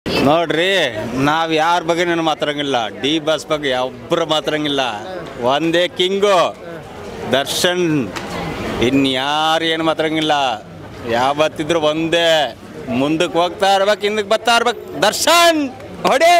ನೋಡ್ರಿ ನಾವು ಯಾರ ಬಗ್ಗೆ ನಾನು ಮಾತಾಡಂಗಿಲ್ಲ ಡಿ ಬಸ್ ಬಗ್ಗೆ ಒಬ್ಬರು ಮಾತಾಡಂಗಿಲ್ಲ ಒಂದೇ ಕಿಂಗು ದರ್ಶನ್ ಇನ್ಯಾರು ಏನು ಮಾತಾಡಂಗಿಲ್ಲ ಯಾವತ್ತಿದ್ರು ಒಂದೇ ಮುಂದಕ್ಕೆ ಹೋಗ್ತಾ ಇರ್ಬೇಕು ಹಿಂದಕ್ಕೆ ಬರ್ತಾ ಇರ್ಬೇಕು ದರ್ಶನ್ ಹೊಡಿ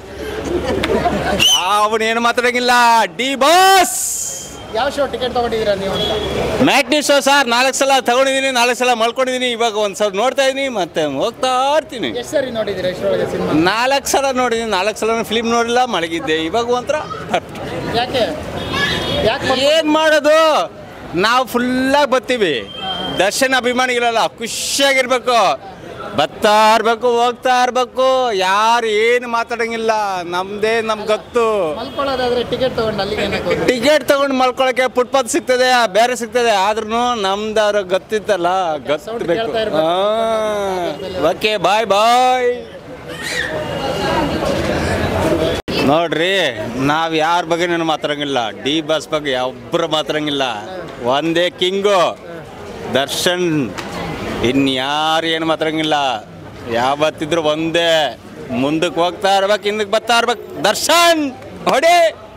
ಯಾವನೇನು ಮಾತಾಡಂಗಿಲ್ಲ ಡಿ ಬಾಸ್ ಯಾವ ಶೋ ಟಿಕೆಟ್ ತಗೊಂಡಿದ್ದೀರಾ ನೀವು ಅಂತ ಮ್ಯಾಟ್ನಿ ಶೋ ಸರ್ ನಾಲ್ಕು ಸಲ ತಗೊಂಡಿದ್ದೀನಿ ನಾಲ್ಕು ಸಲ ಮಲ್ಕೊಂಡಿದ್ದೀನಿ ಇವಾಗ ಒಂದು ಸಲ ನೋಡ್ತಾ ಇದ್ದೀನಿ ಮತ್ತೆ ಹೋಗ್ತಾ ಇರ್ತೀನಿ ಎಷ್ಟು ಸರಿ ನೋಡಿದ್ದೀರಾ ಇಷ್ಟರೊಳಗೆ ಸಿನಿಮಾ ನಾಲ್ಕು ಸಲ ನೋಡಿದ್ದೀನಿ ನಾಲ್ಕು ಸಲ ಫಿಲ್ಮ್ ನೋಡಿಲ್ಲ ಮಲಗಿದ್ದೆ ಇವಾಗ ಒಂಥರ ಯಾಕೆ ಯಾಕೆ ಏನು ಮಾಡೋದು ನಾವು ಫುಲ್ಲಾಗಿ ಬರ್ತೀವಿ ದರ್ಶನ್ ಅಭಿಮಾನಿಗಳಲ್ಲ ಖುಷಿಯಾಗಿರ್ಬೇಕು ಬರ್ತಾ ಇರ್ಬೇಕು ಹೋಗ್ತಾ ಇರ್ಬೇಕು ಯಾರು ಏನು ಮಾತಾಡಂಗಿಲ್ಲ ನಮ್ದೇ ನಮ್ಗೆ ಗೊತ್ತು ಮಲ್ಕೊಳ್ಳೋದಾದ್ರೆ ಟಿಕೆಟ್ ತಗೊಂಡು ಅಲ್ಲಿಗೆ ಏನಕ್ಕೆ ಹೋದ್ರಿ? ಟಿಕೆಟ್ ತಗೊಂಡು ಮಲ್ಕೊಳಕ್ಕೆ ಫುಟ್ಪಾತ್ ಸಿಗ್ತದೆ ಬೇರೆ ಸಿಗ್ತದೆ ಆದ್ರೂ ನಮ್ದಾರ ಗೊತ್ತಿತ್ತಲ್ಲ ಗೊತ್ತು Sound ಬೇಕು ಕೇಳ್ತಾ ಇರ್ಬೇಕು. ಓಕೆ ಬಾಯ್ ಬಾಯ್ ನೋಡ್ರಿ ನಾವು ಯಾರ ಬಗ್ಗೆ ನಾನು ಮಾತಾಡಂಗಿಲ್ಲ ಡಿ ಬಸ್ ಬಗ್ಗೆ ಒಬ್ಬರು ಮಾತಾಡಂಗಿಲ್ಲ ಒಂದೇ ಕಿಂಗು ದರ್ಶನ್ ಇನ್ಯಾರು ಏನು ಮಾತಾಡಂಗಿಲ್ಲ ಯಾವತ್ತಿದ್ರು ಒಂದೇ ಮುಂದಕ್ಕೆ ಹೋಗ್ತಾ ಇರ್ಬೇಕು ಹಿಂದಕ್ಕೆ ಬರ್ತಾ ಇರ್ಬೇಕು ದರ್ಶನ್ ಹೊಡಿ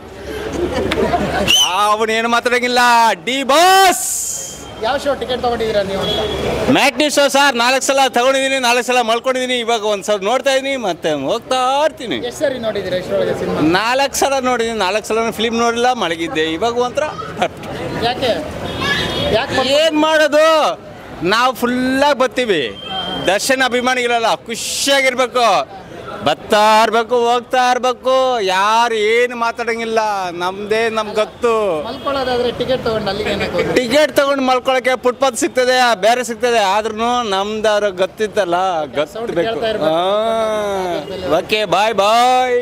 ಯಾವನೇನು ಮಾತಾಡಂಗಿಲ್ಲ ಡಿ ಬಾಸ್ ಯಾವ ಶೋ ಟಿಕೆಟ್ ತಗೊಂಡಿದ್ದೀರಾ ನೀವು ಅಂತ ಮ್ಯಾಟ್ನಿ ಶೋ ಸರ್ ನಾಲ್ಕು ಸಲ ತಗೊಂಡಿದ್ದೀನಿ ನಾಲ್ಕು ಸಲ ಮಲ್ಕೊಂಡಿದ್ದೀನಿ ಇವಾಗ ಒಂದು ಸಲ ನೋಡ್ತಾ ಇದ್ದೀನಿ ಮತ್ತೆ ಹೋಗ್ತಾ ಇರ್ತೀನಿ ಎಷ್ಟು ಸರಿ ನೋಡಿದ್ದೀರಾ ಇಷ್ಟರೊಳಗೆ ಸಿನಿಮಾ ನಾಲ್ಕು ಸಲ ನೋಡಿದ್ದೀನಿ ನಾಲ್ಕು ಸಲ ಫಿಲ್ಮ್ ನೋಡಿಲ್ಲ ಮಲಗಿದ್ದೆ ಇವಾಗ ಒಂಥರ ಯಾಕೆ ಯಾಕೆ ಏನು ಮಾಡೋದು ನಾವು ಫುಲ್ಲಾಗಿ ಬರ್ತೀವಿ ದರ್ಶನ್ ಅಭಿಮಾನಿಗಳಲ್ಲ ಖುಷಿಯಾಗಿರ್ಬೇಕು ಬರ್ತಾ ಇರ್ಬೇಕು ಹೋಗ್ತಾ ಇರ್ಬೇಕು ಯಾರು ಏನು ಮಾತಾಡಂಗಿಲ್ಲ ನಮ್ದೇ ನಮ್ಗೆ ಗೊತ್ತು ಮಲ್ಕೊಳ್ಳೋದಾದ್ರೆ ಟಿಕೆಟ್ ತಗೊಂಡು ಅಲ್ಲಿಗೆ ಏನಕ್ಕೆ ಹೋದ್ರಿ? ಟಿಕೆಟ್ ತಗೊಂಡು ಮಲ್ಕೊಳಕ್ಕೆ ಫುಟ್ಪಾತ್ ಸಿಗ್ತದೆ ಬೇರೆ ಸಿಗ್ತದೆ ಆದ್ರೂ ನಮ್ದಾರ ಗೊತ್ತಿತ್ತಲ್ಲ ಗೊತ್ತು Sound ಬೇಕು ಕೇಳ್ತಾ ಇರ್ಬೇಕು. Okay bye bye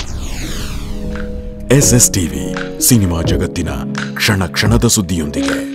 S S TV cinema ಜಗತ್ತಿನ ಕ್ಷಣ ಕ್ಷಣದ ಸುದ್ದಿಯೊಂದಿಗೆ